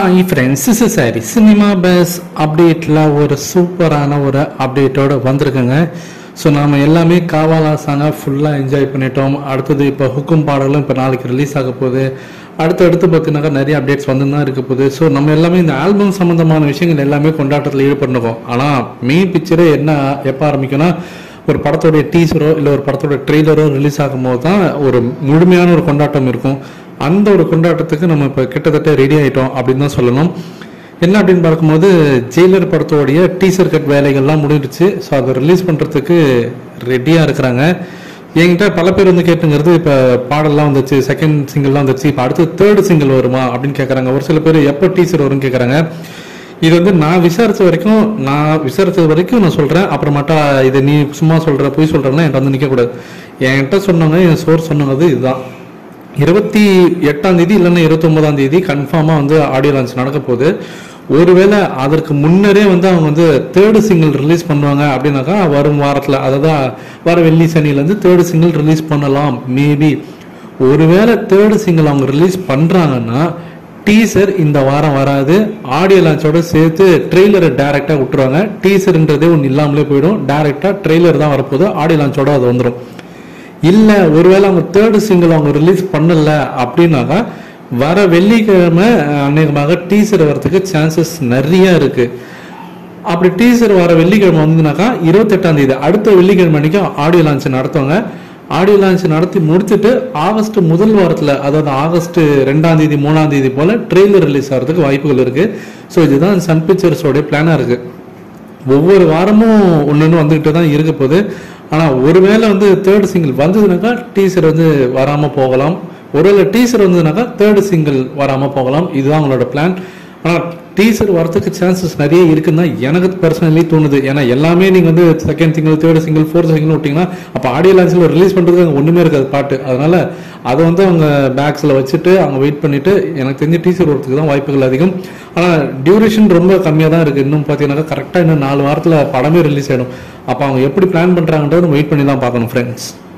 hi friends is sorry cinema base அப்டேட்டில் ஒரு சூப்பரான ஒரு அப்டேட்டோட வந்திருக்குங்க ஸோ நாம் எல்லாமே காவாலா சாங்கை ஃபுல்லாக என்ஜாய் பண்ணிட்டோம் அடுத்தது இப்போ ஹுக்கும் பாடலும் இப்போ நாளைக்கு ரிலீஸ் ஆக போகுது அடுத்தடுத்து பார்த்தீங்கன்னாக்கா நிறைய அப்டேட்ஸ் வந்து தான் இருக்க போகுது ஸோ நம்ம எல்லாமே இந்த ஆல்பம் சம்மந்தமான விஷயங்கள் எல்லாமே கொண்டாட்டத்தில் ஈடுபட்டுருக்கோம் ஆனால் மெயின் பிக்சரே என்ன எப்போ ஆரம்பிக்கும்னா ஒரு படத்தோடைய டீசரோ இல்லை ஒரு படத்தோட ட்ரெய்லரோ ரிலீஸ் ஆகும்போது தான் ஒரு முழுமையான ஒரு கொண்டாட்டம் இருக்கும் அந்த ஒரு கொண்டாட்டத்துக்கு நம்ம இப்போ கிட்டத்தட்ட ரெடி ஆயிட்டோம் அப்படின்னு தான் சொல்லணும் என்ன அப்படின்னு பார்க்கும்போது ஜெயிலர் படத்தோடைய டீசர் கட் வேலைகள்லாம் முடிஞ்சிச்சு ஸோ அதை ரிலீஸ் பண்ணுறதுக்கு ரெடியாக இருக்கிறாங்க என்கிட்ட பல பேர் வந்து கேட்டுங்கிறது இப்போ பாடல்லாம் வந்துச்சு செகண்ட் சிங்கிள்லாம் வந்துச்சு இப்போ அடுத்து தேர்ட் சிங்கிள் வருமா அப்படின்னு கேட்குறாங்க ஒரு சில பேர் எப்போ டீசர் வரும்னு கேட்குறாங்க இது வந்து நான் விசாரிச்ச வரைக்கும் நான் விசாரிச்சது வரைக்கும் நான் சொல்றேன் அப்புறமாட்டா இதை நீ சும்மா சொல்ற பொய் சொல்றேன்னா என்கிட்ட வந்து நிக்க கூடாது என்கிட்ட சொன்னவங்க என் சோர் சொன்னது இதுதான் இருபத்தி எட்டாம் தேதி இல்லைன்னா இருபத்தி ஒன்பதாம் தேதி கன்ஃபார்மா வந்து ஆடியோ லான்ச் நடக்க போகுது ஒருவேளை அதற்கு முன்னரே வந்து அவங்க வந்து தேர்டு சிங்கிள் ரிலீஸ் பண்ணுவாங்க அப்படின்னாக்கா வரும் வாரத்தில் அதாவது வர வெள்ளி சனிலேருந்து தேர்டு சிங்கிள் ரிலீஸ் பண்ணலாம் மேபி ஒருவேளை தேர்டு சிங்கிள் அவங்க ரிலீஸ் பண்ணுறாங்கன்னா டீசர் இந்த வாரம் வராது ஆடியோ லான்ச்சோட சேர்த்து ட்ரெய்லரை டைரக்டா விட்டுருவாங்க டீசர்ன்றதே ஒன்று இல்லாமலே போயிடும் டைரக்டா ட்ரெய்லர் தான் வரப்போகுது ஆடியோ லான்ச்சோட அது வந்துடும் இல்ல ஒருவேளை அவங்க தேர்டு சிங்கிள் அவங்க ரிலீஸ் பண்ணல அப்படின்னாக்கா வர வெள்ளிக்கிழமை அஹ், அநேகமாக டீசர் வரதுக்கு சான்சஸ் நிறைய இருக்கு அப்படி டீசர் வர வெள்ளிக்கிழமை வந்ததுனாக்கா இருபத்தெட்டாம் தேதி அடுத்த வெள்ளிக்கிழமை அன்னைக்கு ஆடியோ லான்ச் நடத்துவாங்க ஆடியோ லான்ச் நடத்தி முடிச்சுட்டு ஆகஸ்ட் முதல் வாரத்தில் அதாவது ஆகஸ்ட் ரெண்டாம் தேதி மூணாம் தேதி போல ட்ரெய்லர் ரிலீஸ் ஆகிறதுக்கு வாய்ப்புகள் இருக்கு ஸோ இதுதான் சன் பிக்சர்ஸோட பிளானாக இருக்கு ஒவ்வொரு வாரமும் ஒன்று வந்துகிட்டு தான் இருக்க போகுது ஆனால் ஒருவேளை வந்து தேர்ட் சிங்கிள் வந்ததுனாக்கா டீசர் வந்து வராமல் போகலாம் ஒருவேளை டீசர் வந்ததுனாக்கா தேர்ட் சிங்கிள் வராமல் போகலாம் இதுதான் அவங்களோட பிளான் ஆனால் டீசர் வரதுக்கு சான்சஸ் நிறைய இருக்குன்னு தான் எனக்கு பர்சனலி தோணுது ஏன்னா எல்லாமே நீங்கள் வந்து second single third single fourth single விட்டிங்கன்னா அப்போ ஆடியோ லான்ச்சில் ரிலீஸ் பண்ணுறதுக்கு அங்கே ஒன்றுமே இருக்காது பாட்டு அதனால அதை வந்து அவங்க பேக்ஸில் வச்சுட்டு அவங்க வெயிட் பண்ணிட்டு எனக்கு தெரிஞ்ச டீசர் வரதுக்கு தான் வாய்ப்புகள் அதிகம் ஆனால் டியூரேஷன் ரொம்ப கம்மியாக தான் இருக்குது இன்னும் பார்த்தீங்கன்னாக்கா கரெக்டாக இன்னும் நாலு வாரத்தில் படமே ரிலீஸ் ஆகிடும் அப்போ அவங்க எப்படி பிளான் பண்ணுறாங்கன்றத வெயிட் பண்ணி தான் பார்க்கணும் ஃப்ரெண்ட்ஸ்